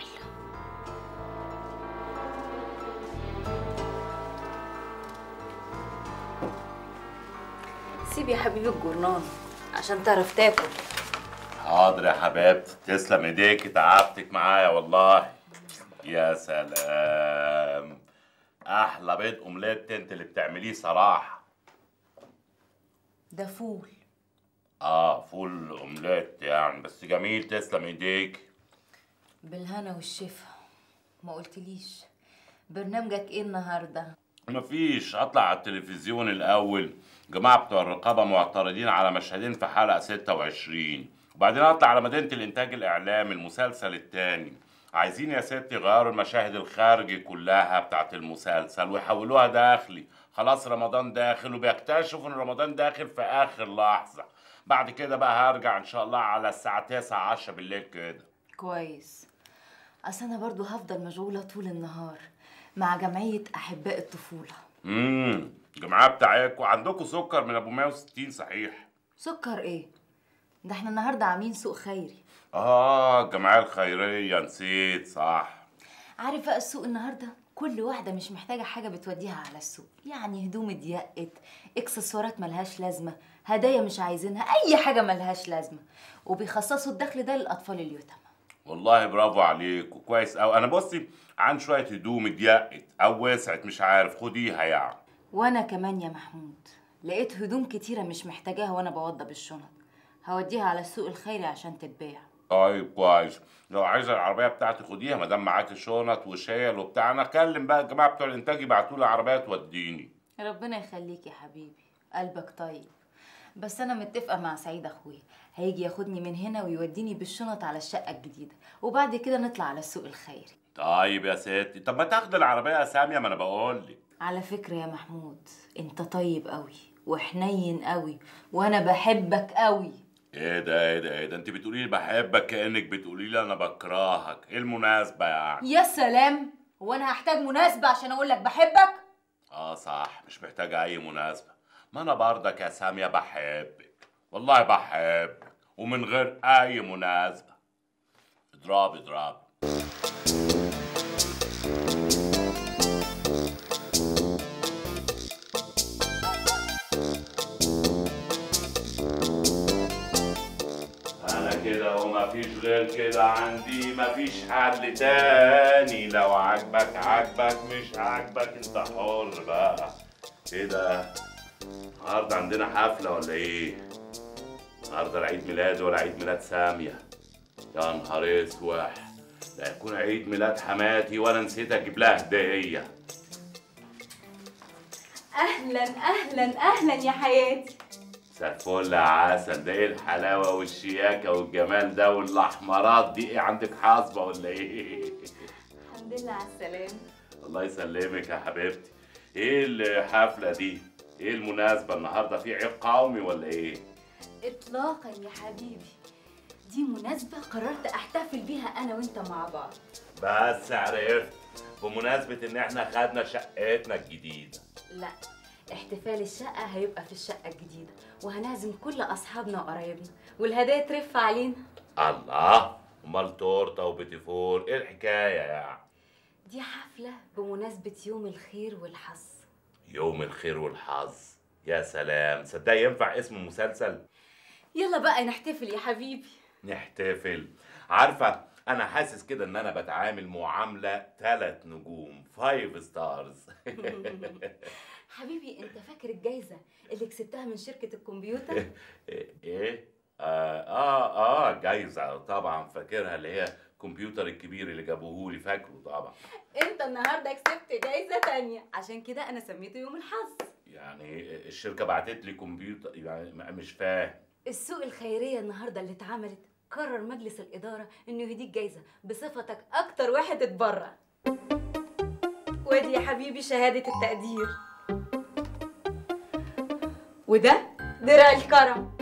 سيب يا حبيبي الجرنان عشان تعرف تاكل حاضر يا حبيبتي تسلم ايديك تعبتك معايا والله يا سلام احلى بيض اومليت انت اللي بتعمليه صراحه ده فول اه فول اومليت يعني بس جميل تسلم ايديك بالهنا والشفا ما قلتليش برنامجك ايه النهارده مفيش اطلع على التلفزيون الاول جماعه بتوع الرقابه معترضين على مشهدين في حلقه 26 وبعدين اطلع على مدينه الانتاج الاعلامي المسلسل الثاني عايزين يا ستي يغيروا المشاهد الخارجي كلها بتاعت المسلسل ويحولوها داخلي خلاص رمضان داخل وبيكتشفوا ان رمضان داخل في اخر لحظه بعد كده بقى هرجع ان شاء الله على الساعه 9 10 بالليل كده كويس اصل انا برضو هفضل مشغوله طول النهار مع جمعيه احباء الطفوله امم الجماعه بتاعتكم عندكم سكر من ابو 160 صحيح سكر ايه ده احنا النهارده عاملين سوق خيري اه الجمعيه الخيريه نسيت صح عارف بقى السوق النهارده كل واحده مش محتاجه حاجه بتوديها على السوق يعني هدوم اتضيقت اكسسوارات ملهاش لازمه هدايا مش عايزينها اي حاجه ملهاش لازمه وبيخصصوا الدخل ده للاطفال اليتامى والله برافو عليك وكويس قوي انا بصي عن شويه هدوم ضيقت او وسعت مش عارف خديها يعني وانا كمان يا محمود لقيت هدوم كتيره مش محتاجاها وانا بوضب الشنط هوديها على السوق الخيري عشان تتباع طيب كويس لو عايزه العربيه بتاعتي خديها ما دام معاكي شنط وشيل وبتاع انا اكلم بقى الجماعه بتوع الانتاج يبعتوا لي عربيه توديني ربنا يخليك يا حبيبي قلبك طيب بس انا متفقه مع سعيد اخويا هيجي ياخدني من هنا ويوديني بالشنط على الشقه الجديده وبعد كده نطلع على السوق الخيري طيب يا ستي طب ما تاخد العربيه يا ساميه ما انا بقول لك على فكره يا محمود انت طيب قوي وحنين قوي وانا بحبك قوي ايه ده ايه ده ايه ده انت بتقولي لي بحبك كانك بتقولي لي انا بكرهك ايه المناسبه يعني يا سلام هو انا هحتاج مناسبه عشان اقول لك بحبك اه صح مش محتاجة أي مناسبة ما أنا برضك يا سامية بحبك والله بحبك ومن غير أي مناسبة اضرب اضرب أنا كده ومفيش غير كده عندي مفيش حل تاني لو عاجبك عاجبك مش عاجبك انت حر بقى ايه ده النهارده عندنا حفلة ولا ايه؟ النهارده لا عيد ميلاد ولا عيد ميلاد سامية يا نهار اسوح ده يكون عيد ميلاد حماتي وانا نسيت اجيب لها هدية اهلا اهلا اهلا يا حياتي مساء الفل يا عسل ده ايه الحلاوة والشياكة والجمال ده والاحمرات دي ايه عندك حصبة ولا ايه؟ الحمد لله على السلامه الله يسلمك يا حبيبتي ايه الحفلة دي؟ ايه المناسبة النهارده في عيد قومي ولا ايه؟ اطلاقا يا حبيبي دي مناسبه قررت احتفل بيها انا وانت مع بعض بس عرفت بمناسبة ان احنا خدنا شقتنا الجديدة لا احتفال الشقة هيبقى في الشقة الجديدة وهنعزم كل أصحابنا وقرايبنا والهدايا ترف علينا الله امال تورته وبيتيفور ايه الحكاية يعني؟ دي حفلة بمناسبة يوم الخير والحظ يوم الخير والحظ يا سلام صدق ينفع اسم مسلسل يلا بقى نحتفل يا حبيبي نحتفل عارفة أنا حاسس كده إن أنا بتعامل معاملة ثلاث نجوم فايف ستارز حبيبي انت فاكر الجايزة اللي كسبتها من شركة الكمبيوتر إيه اه اه, آه جايزه طبعا فاكرها اللي هي الكمبيوتر الكبير اللي جابوهولي فاكره طبعا انت النهارده كسبت جايزه تانية عشان كده انا سميته يوم الحظ يعني الشركه بعتت لي كمبيوتر يعني م- مش فاهم السوق الخيريه النهارده اللي اتعملت قرر مجلس الاداره انه يهديك جايزه بصفتك اكتر واحد اتبرع وادي يا حبيبي شهاده التقدير وده درع الكرم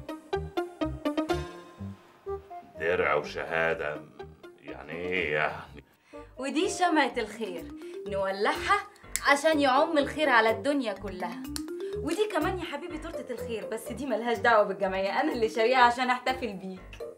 درع وشهاده يعني ايه يعني ودي شمعة الخير نولعها عشان يعم الخير على الدنيا كلها ودي كمان يا حبيبي تورتة الخير بس دي ملهاش دعوة بالجمعية أنا اللي شاريها عشان أحتفل بيك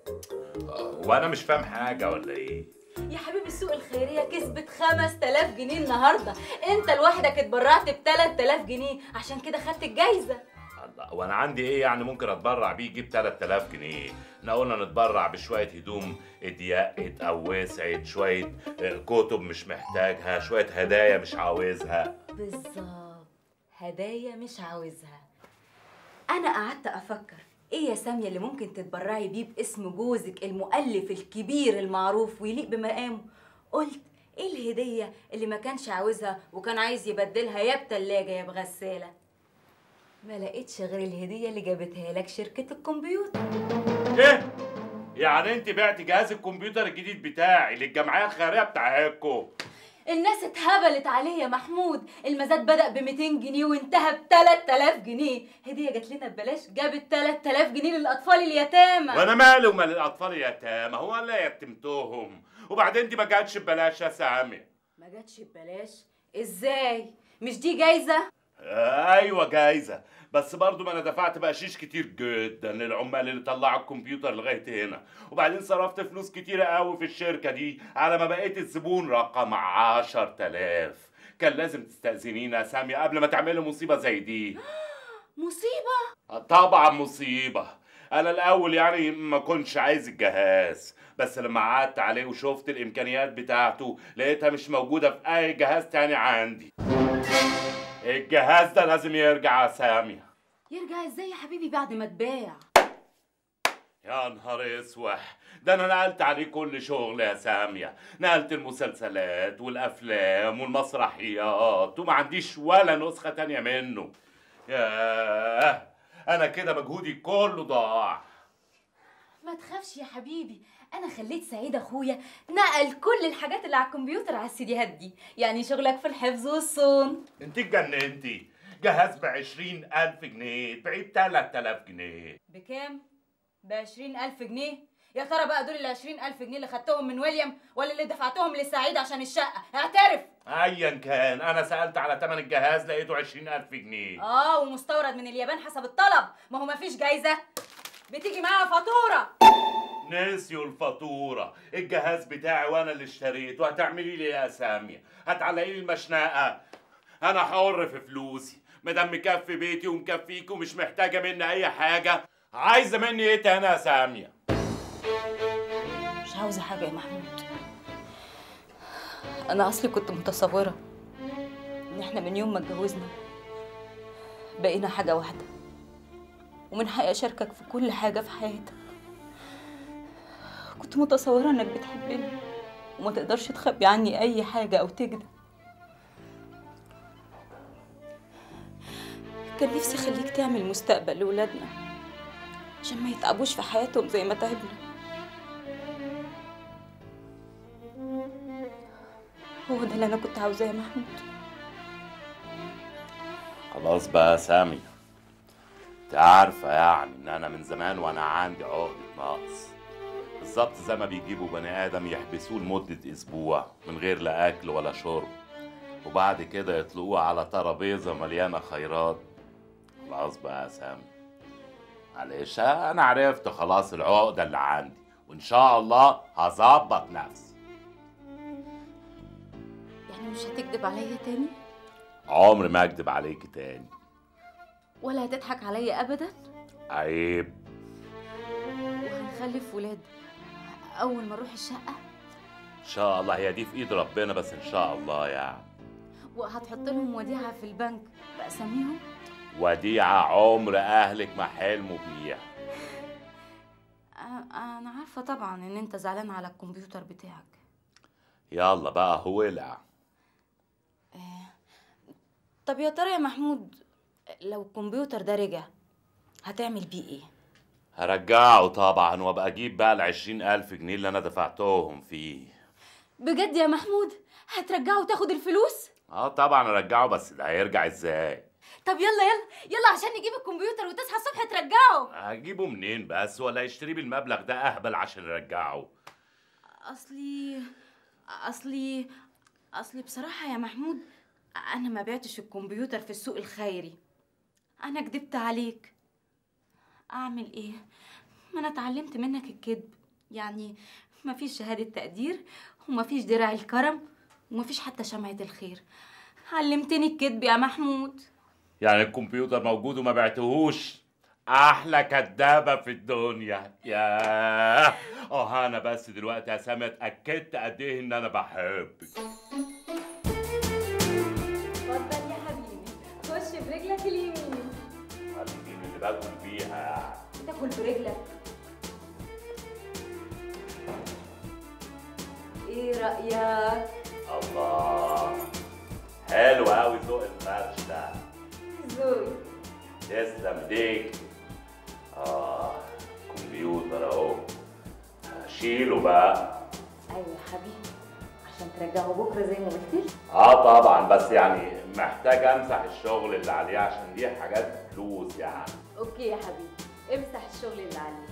وانا مش فاهم حاجه ولا ايه يا حبيبي السوق الخيرية كسبت 5000 جنيه النهاردة أنت لوحدك اتبرعت ب 3000 جنيه عشان كده خدت الجايزة الله وانا عندي ايه يعني ممكن اتبرع بيه يجيب 3000 جنيه احنا قلنا نتبرع بشويه هدوم اتضيقت او وسعت شويه آه، كتب مش محتاجها شويه هدايا مش عاوزها بالظبط هدايا مش عاوزها انا قعدت افكر ايه يا ساميه اللي ممكن تتبرعي بيه باسم جوزك المؤلف الكبير المعروف ويليق بمقامه قلت ايه الهديه اللي ما كانش عاوزها وكان عايز يبدلها يا بتلاجه يا بغساله ما لقيتش غير الهديه اللي جابتها لك شركه الكمبيوتر ايه يعني انت بعتي جهاز الكمبيوتر الجديد بتاعي للجمعيه الخيريه بتاعتكم الناس اتهبلت عليه يا محمود المزاد بدأ ب 200 جنيه وانتهى ب 3000 جنيه هدية جات لنا ببلاش جابت 3000 جنيه للأطفال اليتامى وانا مالي ومال الاطفال اليتامى هو انا يتمتهم وبعدين دي ما جاتش ببلاش يا سامي ما جاتش ببلاش ازاي مش دي جايزة ايوه جايزه بس برضو ما انا دفعت بقشيش كتير جدا للعمال اللي طلعوا الكمبيوتر لغايه هنا وبعدين صرفت فلوس كتيره قوي في الشركه دي على ما بقيت الزبون رقم 10000 كان لازم تستأذنينا يا سامية قبل ما تعملي مصيبة زي دي مصيبة طبعا مصيبة أنا الأول يعني ما كنتش عايز الجهاز بس لما قعدت عليه وشفت الإمكانيات بتاعته لقيتها مش موجودة في أي جهاز تاني عندي الجهاز ده لازم يرجع يا سامية يرجع ازاي يا حبيبي بعد ما اتباع يا نهار اسوح ده انا نقلت عليه كل شغل يا سامية نقلت المسلسلات والافلام والمسرحيات وما عنديش ولا نسخة تانية منه ياه انا كده مجهودي كله ضاع ما تخافش يا حبيبي انا خليت سعيد اخويا نقل كل الحاجات اللي على الكمبيوتر على السيديهات دي يعني شغلك في الحفظ والصون انت اتجننتي جهاز بعشرين ألف جنيه بعيد تلات آلاف جنيه بكام ب ألف جنيه يا ترى بقى دول ال ألف جنيه اللي خدتهم من ويليام ولا اللي دفعتهم لسعيد عشان الشقة اعترف أيا كان أنا سألت على تمن الجهاز لقيته عشرين ألف جنيه اه ومستورد من اليابان حسب الطلب ما هو مفيش جايزة بتيجي معاها فاتورة نسيوا الفاتورة الجهاز بتاعي وانا اللي اشتريته هتعملي لي ايه يا سامية هتعلقي لي المشنقة انا حر في فلوسي مادام مكفي بيتي ومكفيك ومش محتاجة مني اي حاجة عايزة مني ايه تاني يا سامية مش عاوزة حاجة يا محمود أنا أصلي كنت متصورة إن إحنا من يوم ما اتجوزنا بقينا حاجة واحدة ومن حقي أشاركك في كل حاجة في حياتك كنت متصورة إنك بتحبني وما تقدرش تخبي عني أي حاجة أو تكذب كان نفسي أخليك تعمل مستقبل لولادنا عشان ما يتعبوش في حياتهم زي ما تعبنا هو ده اللي انا كنت عاوزاه يا محمود خلاص بقى يا سامية انت عارفة يعني ان انا من زمان وانا عندي عقدة نقص بالظبط زي ما بيجيبوا بني ادم يحبسوه لمدة اسبوع من غير لا اكل ولا شرب وبعد كده يطلقوه على ترابيزة مليانة خيرات خلاص بقى يا سامي معلش انا عرفت خلاص العقدة اللي عندي وان شاء الله هظبط نفسي يعني مش هتكذب عليا تاني عمري ما اكدب عليك تاني ولا هتضحك عليا ابدا عيب وهنخلف ولاد اول ما نروح الشقه ان شاء الله هي دي في ايد ربنا بس ان شاء الله يعني وهتحط لهم وديعه في البنك باساميهم وديعة عمر اهلك ما حلموا بيها انا عارفه طبعا ان انت زعلان على الكمبيوتر بتاعك يلا بقى هو ولع طب يا ترى يا محمود لو الكمبيوتر ده رجع هتعمل بيه ايه هرجعه طبعا وابقى اجيب بقى العشرين الف جنيه اللي انا دفعتهم فيه بجد يا محمود هترجعه وتاخد الفلوس اه طبعا ارجعه بس ده هيرجع ازاي طب يلا يلا يلا عشان نجيب الكمبيوتر وتصحى الصبح ترجعه هجيبه منين بس ولا يشتريه بالمبلغ ده اهبل عشان يرجعه اصلي اصلي اصلي بصراحه يا محمود انا ما بعتش الكمبيوتر في السوق الخيري انا كدبت عليك اعمل ايه ما انا اتعلمت منك الكذب يعني ما فيش شهاده تقدير وما فيش درع الكرم وما فيش حتى شمعة الخير علمتني الكذب يا محمود يعني الكمبيوتر موجود وما بعتهوش احلى كدابه في الدنيا ياه اه انا بس دلوقتي يا سامي اتاكدت قد ايه ان انا بحبك اتفضل يا حبيبي خش برجلك اليمين اليمين اللي باكل فيها يعني تاكل برجلك ايه رايك الله حلو قوي ذوق الفرش ده زوي تسلم ايديك اه كمبيوتر اهو هشيله بقى ايوه يا حبيبي عشان ترجعه بكره زي ما قلت لي اه طبعا بس يعني محتاج امسح الشغل اللي عليه عشان دي حاجات فلوس يعني اوكي يا حبيبي امسح الشغل اللي عليك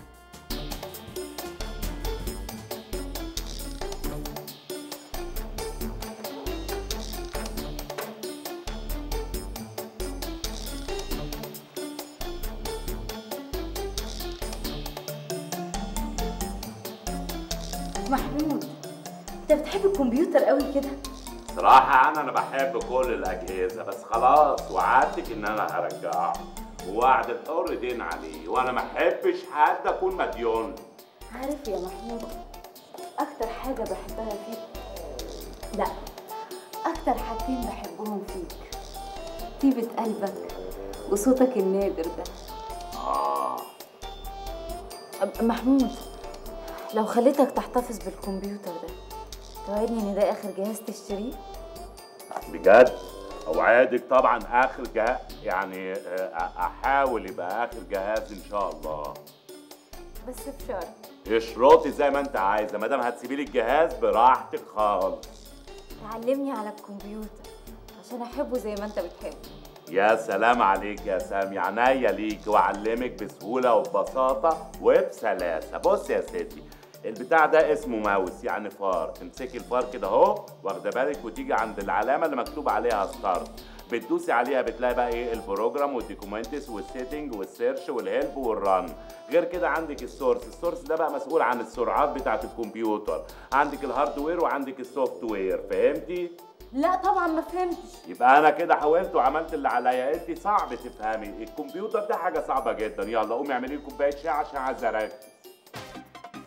محمود انت بتحب الكمبيوتر قوي كده صراحة أنا أنا بحب كل الأجهزة بس خلاص وعدتك إن أنا هرجعه ووعد الحر دين عليه وأنا ما أحبش حد أكون مديون عارف يا محمود اكتر حاجه بحبها فيك لا اكتر حاجتين بحبهم فيك طيبه قلبك وصوتك النادر ده آه أب- محمود لو خليتك تحتفظ بالكمبيوتر ده توعدني ان ده اخر جهاز تشتريه بجد أوعدك طبعا آخر جهاز يعني آه، أحاول يبقى آخر جهاز إن شاء الله بس بشرط اشرطي زي ما أنت عايزة ما دام هتسيبي لي الجهاز براحتك خالص تعلمني على الكمبيوتر عشان احبه زي ما انت بتحبه يا سلام عليك يا سامي عينيا ليك واعلمك بسهوله وببساطه وبسلاسه بص يا ستي البتاع ده اسمه ماوس يعني فار تمسكي الفار كده اهو واخده بالك وتيجي عند العلامه اللي مكتوب عليها ستارت بتدوسي عليها بتلاقي بقى ايه البروجرام والديكومنتس والسيتنج والسيرش والهيلب والرن غير كده عندك السورس السورس ده بقى مسؤول عن السرعات بتاعه الكمبيوتر عندك الهاردوير وعندك السوفت وير فهمتي لا طبعا ما فهمتش يبقى انا كده حاولت وعملت اللي عليا انت صعب تفهمي الكمبيوتر ده حاجه صعبه جدا يلا قومي اعملي لي كوبايه شاي عشان عايز اركز